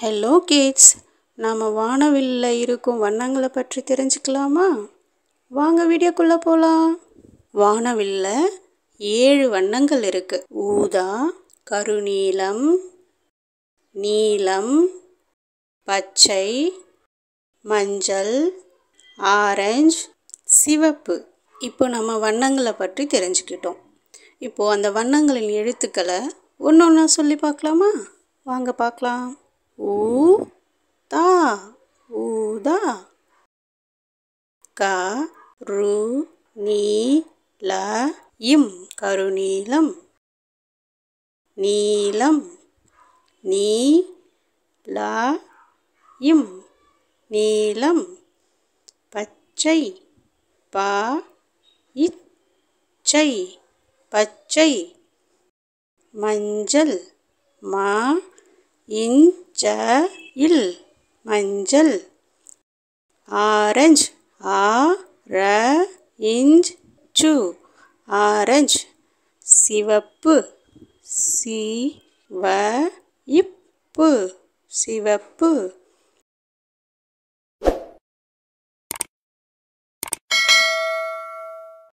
hello kids நாம் வானவில்ல இருக்கும் வண்ணங்களை பற்றி தெரிஞ்சுக்கலாமா வாங்க வீடியோக்குள்ளே போகலாம் வானவில்ல ஏழு வண்ணங்கள் இருக்கு ஊதா கருநீலம் நீலம் பச்சை மஞ்சள் ஆரஞ்சு சிவப்பு இப்போ நம்ம வண்ணங்களை பற்றி தெரிஞ்சுக்கிட்டோம் இப்போது அந்த வண்ணங்களின் எழுத்துக்களை ஒன்று ஒன்றா சொல்லி பார்க்கலாமா வாங்க பார்க்கலாம் ஊ தா ஊதா க ரு நீ ல இம் கருநீலம் நீலம் நீ ல இம் நீலம் பச்சை ப இச்சை பச்சை மஞ்சள் மா இஞ்ச இல் மஞ்சள் ஆரஞ்சு ஆ ர இஞ்ச் சு ஆரஞ்சு சிவப்பு சி வ இப்பு சிவப்பு